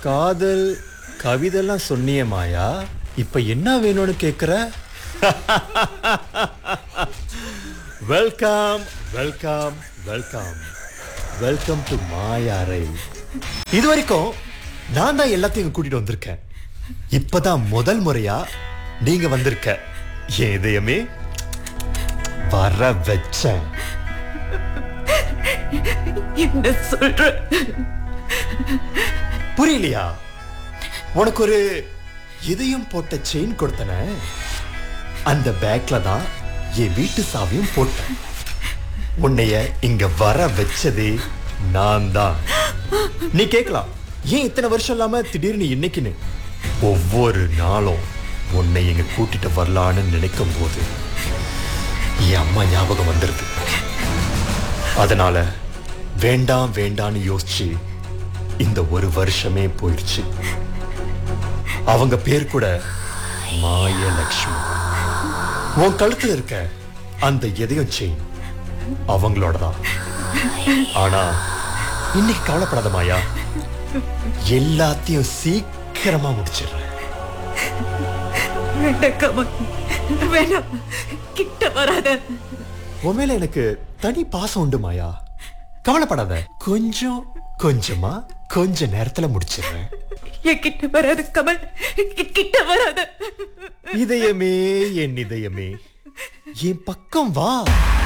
காதல் கவிதைலாம் சொன்னியே மாயா இப்ப என்ன வேணும்னு கேக்குற welcome welcome welcome welcome to மாயாரை இது வரைக்கும் நான் தான் எல்லாத்தையும் இங்க கூட்டிட்டு வந்திருக்கேன் இப்பதான் முதல் முறையா நீங்க வந்திருக்க என் இதயமே வர வச்சேன் என்ன சொல்ற புரியலையா உனக்கு ஒரு இதயம் போட்ட செயின் கொடுத்தன அந்த பேக்ல தான் என் வீட்டு சாவியும் போட்டேன் உன்னைய இங்க வர வச்சதே நான் தான் நீ கேட்கலாம் ஏன் இத்தனை வருஷம் இல்லாம திடீர்னு இன்னைக்குன்னு ஒவ்வொரு நாளும் உன்னை எங்க கூட்டிட்டு வரலான்னு நினைக்கும் போது என் அம்மா ஞாபகம் வந்துருது அதனால வேண்டாம் வேண்டான்னு யோசிச்சு இந்த ஒரு வருஷமே போயிடுச்சு அவங்க பேர் கூட மாயலட்சுமி உன் கழுத்துல இருக்க அந்த எதையும் செயின் அவங்களோட தான் ஆனா இன்னைக்கு கவலைப்படாத மாயா எல்லாத்தையும் சீக்கிரமா முடிச்சிடுறேன் வேண்டாம் கமல் வேண்டாம் கிட்ட வராத உன் மேல எனக்கு தனி பாசம் உண்டு மாயா கவலைப்படாத கொஞ்சம் கொஞ்சமா கொஞ்ச நேரத்துல முடிச்சிடுறேன் என் கிட்ட வராது கமல் கி- கிட்ட வராத இதயமே என் இதயமே என் பக்கம் வா